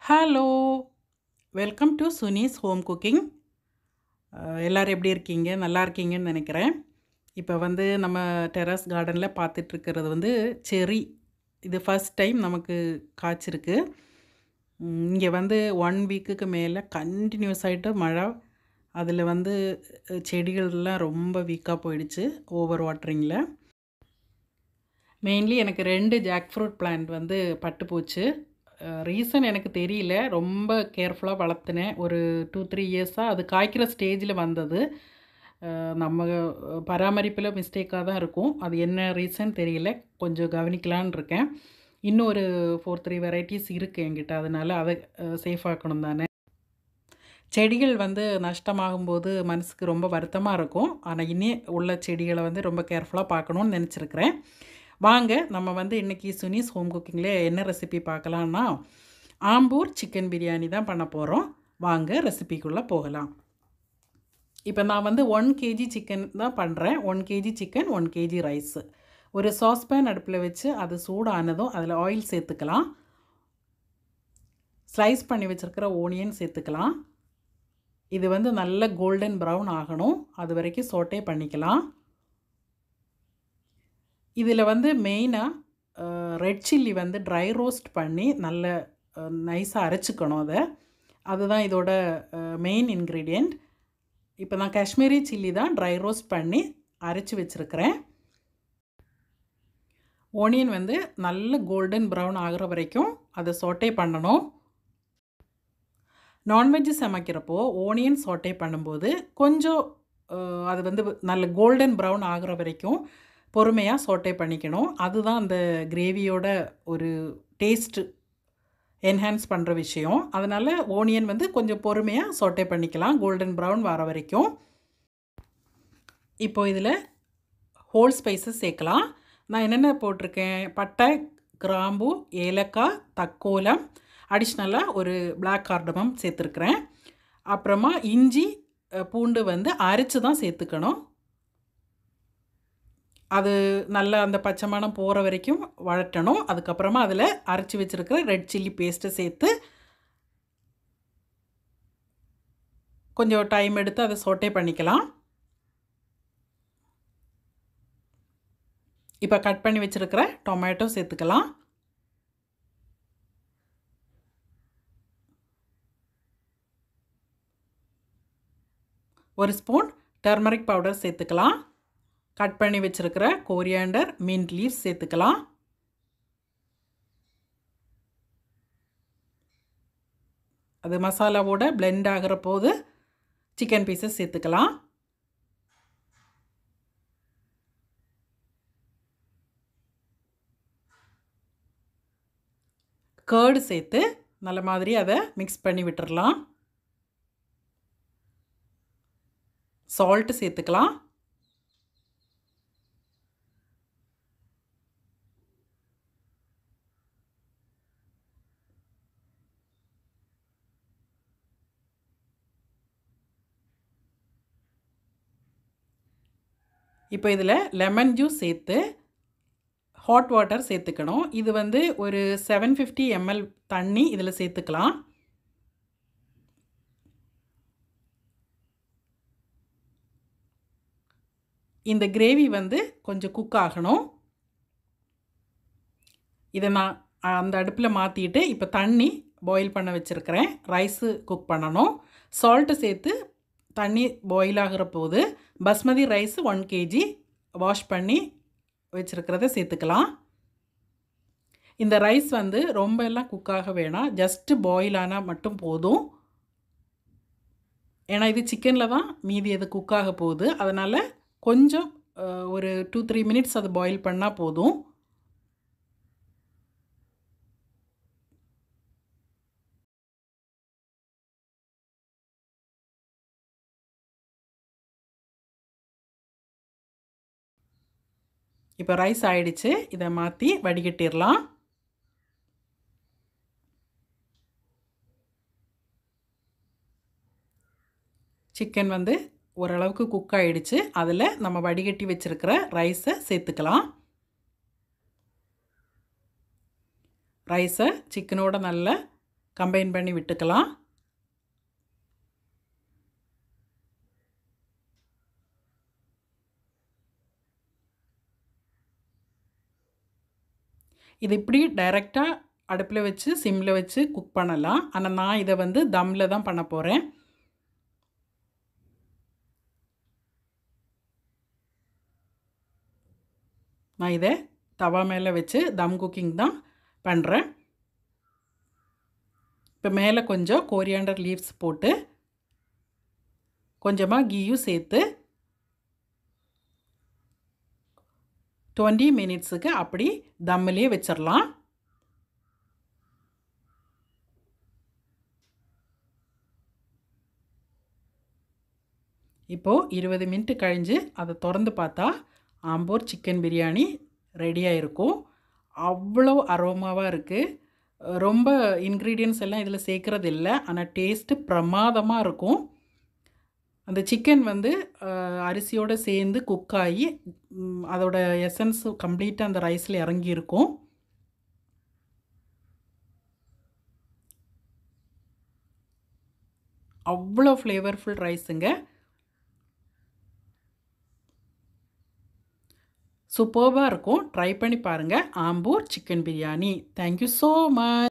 hello welcome to Suni's home cooking எல்லோரும் எப்படி இருக்கீங்க நல்லா இருக்கீங்கன்னு நினைக்கிறேன் இப்போ வந்து நம்ம டெரஸ் கார்டனில் பார்த்துட்ருக்கிறது வந்து செரி இது ஃபஸ்ட் டைம் நமக்கு காய்ச்சிருக்கு இங்கே வந்து ஒன் வீக்குக்கு மேலே கண்டினியூஸ் ஆகிட்டு மழை அதில் வந்து அஹ், செடிகள்லாம் ரொம்ப வீக்காக போயிடுச்சு ஓவர் வாட்டரிங்கில் மெயின்லி எனக்கு ரெண்டு ஜாக் ஃப்ரூட் பிளான்ட் வந்து பட்டு போச்சு ரீசன் எனக்கு தெரியல ரொம்ப கேர்ஃபுல்லாக வளர்த்துனேன் ஒரு டூ த்ரீ இயர்ஸாக அது காய்க்கிற ஸ்டேஜில் வந்தது அஹ், நம்ம பராமரிப்பில் மிஸ்டேக்காக தான் இருக்கும் அது என்ன ரீசன் தெரியல கொஞ்சம் கவனிக்கலான்னு இருக்கேன் இன்னும் ஒரு ஃபோர் த்ரீ வெரைட்டிஸ் இருக்குது என்கிட்ட அதனால் அதை சேஃப் ஆக்கணும் தானே செடிகள் வந்து நஷ்டமாகும்போது மனசுக்கு ரொம்ப வருத்தமாக இருக்கும் ஆனால் இனி உள்ள செடிகளை வந்து ரொம்ப கேர்ஃபுல்லாக பார்க்கணுன்னு நினச்சிருக்கிறேன் வாங்க நம்ம வந்து இன்றைக்கி சுனிஸ் ஹோம் குக்கிங்கில் என்ன ரெசிபி பார்க்கலான்னா ஆம்பூர் சிக்கன் பிரியாணி தான் பண்ண போகிறோம் வாங்க ரெசிபிக்குள்ளே போகலாம் இப்போ நான் வந்து ஒன் கேஜி சிக்கன் தான் பண்ணுறேன் one KG chicken one KG rice ஒரு சாஸ்பேன் அடுப்பில் வச்சு அது சூடானதும் அதில் ஆயில் சேர்த்துக்கலாம் ஸ்லைஸ் பண்ணி வச்சுருக்கிற ஓனியன் சேர்த்துக்கலாம் இது வந்து நல்ல கோல்டன் ப்ரௌன் ஆகணும் அது வரைக்கும் சோட்டே பண்ணிக்கலாம் இதில் வந்து மெயினாக ரெட் சில்லி வந்து ட்ரை ரோஸ்ட் பண்ணி நல்ல நைஸாக அரைச்சிக்கணும் அதை அதுதான் இதோட மெயின் இன்க்ரீடியண்ட் இப்போ நான் காஷ்மீரி சில்லி தான் ட்ரை ரோஸ்ட் பண்ணி அரைச்சி வச்சுருக்கிறேன் ஓனியன் வந்து நல்ல கோல்டன் ப்ரௌன் ஆகிற வரைக்கும் அதை சோட்டே பண்ணணும் நான்வெஜ் சமைக்கிறப்போ ஓனியன் சோட்டே பண்ணும்போது கொஞ்சம் அஹ், அது வந்து நல்ல கோல்டன் ப்ரௌன் ஆகிற வரைக்கும் பொறுமையாக சோட்டே பண்ணிக்கணும் அதுதான் அந்த கிரேவியோட ஒரு டேஸ்ட்டு என்ஹான்ஸ் பண்ணுற விஷயம் அதனால் ஓனியன் வந்து கொஞ்சம் பொறுமையாக சோட்டே பண்ணிக்கலாம் கோல்டன் ப்ரௌன் வர வரைக்கும் இப்போ இதில் ஹோல் ஸ்பைசஸ் சேர்க்கலாம் நான் என்னென்ன போட்டிருக்கேன் பட்டை கிராம்பு ஏலக்காய் தக்கோலம் அடிஷ்னலாக ஒரு பிளாக் கார்டமம் சேர்த்துருக்குறேன் அப்புறமா இஞ்சி அஹ், பூண்டு வந்து அரைச்சி தான் சேர்த்துக்கணும் அது நல்லா அந்த பச்சை மணம் போகிற வரைக்கும் வழட்டணும் அதுக்கப்புறமா அதில் அரைச்சி வச்சுருக்கிற ரெட் சில்லி பேஸ்ட்டை சேர்த்து கொஞ்சம் டைம் எடுத்து அதை சோட்டே பண்ணிக்கலாம் இப்போ கட் பண்ணி வச்சுருக்கிற டொமேட்டோ சேர்த்துக்கலாம் ஒரு ஸ்பூன் டர்மரிக் பவுடர் சேர்த்துக்கலாம் கட் பண்ணி வச்சுருக்கிற கோரியாண்டர் மின்ட் லீவ்ஸ் சேர்த்துக்கலாம் அது மசாலாவோட blend ஆகிற போது சிக்கன் பீசஸ் சேர்த்துக்கலாம் கேர்டு சேர்த்து நல்ல மாதிரி அதை மிக்ஸ் பண்ணி விட்டுறலாம் சால்ட்டு சேர்த்துக்கலாம் இப்போ இதில் லெமன் ஜூஸ் சேர்த்து ஹாட் வாட்டர் சேர்த்துக்கணும் இது வந்து ஒரு செவன் ஃபிஃப்டி எம்எல் தண்ணி இதில் சேர்த்துக்கலாம் இந்த கிரேவி வந்து கொஞ்சம் குக் ஆகணும் இதை நான் அந்த அடுப்பில் மாற்றிட்டு இப்போ தண்ணி பாயில் பண்ண வச்சுருக்கிறேன் ரைஸு குக் பண்ணணும் சால்ட்டு சேர்த்து தண்ணி பாயில் ஆகிற போது basmati rice one KG wash பண்ணி வச்சுருக்கிறத சேர்த்துக்கலாம் இந்த ரைஸ் வந்து ரொம்ப எல்லாம் குக் ஆக வேணாம் ஜஸ்ட்டு பாயில் ஆனால் மட்டும் போதும் ஏன்னா இது சிக்கனில் தான் மீதி அது குக் ஆக போகுது அதனால் கொஞ்சம் அஹ், ஒரு டூ த்ரீ மினிட்ஸ் அது பாயில் பண்ணால் போதும் இப்போ ரைஸ் ஆயிடுச்சு இதை மாற்றி வடிகட்டிடலாம் சிக்கன் வந்து ஓரளவுக்கு குக் ஆயிடுச்சு அதில் நம்ம வடிகட்டி வச்சுருக்கிற ரைஸை சேர்த்துக்கலாம் ரைஸை சிக்கனோட நல்லா கம்பைன் பண்ணி விட்டுக்கலாம் இது இப்படி டைரெக்டாக அடுப்பில் வச்சு சிம்மில் வச்சு குக் பண்ணலாம் ஆனால் நான் இதை வந்து தம்மில் தான் பண்ண போகிறேன் நான் இதை தவா மேலே வச்சு தம் குக்கிங் தான் பண்ணுறேன் இப்போ மேலே கொஞ்சம் கோரியாண்டர் லீவ்ஸ் போட்டு கொஞ்சமாக கீயும் சேர்த்து டுவெண்ட்டி மினிட்ஸுக்கு அப்படி தம்மிலே வச்சிடலாம் இப்போது இருபது மினிட் கழிஞ்சு அதை திறந்து பார்த்தா ஆம்பூர் சிக்கன் பிரியாணி ரெடியாக இருக்கும் அவ்வளோ அரோமாவாக இருக்குது ரொம்ப இன்க்ரீடியன்ஸ் எல்லாம் இதில் சேர்க்குறது இல்லை ஆனால் டேஸ்ட்டு பிரமாதமாக இருக்கும் அந்த சிக்கன் வந்து அரிசியோடு சேர்ந்து குக் ஆகி அதோட எசன்ஸ் கம்ப்ளீட்டாக அந்த ரைஸில் இறங்கியிருக்கும் அவ்வளோ ஃப்ளேவர்ஃபுல் ரைஸுங்க சூப்பர்பாக இருக்கும் ட்ரை பண்ணி பாருங்கள் Ambur chicken biryani thank you so much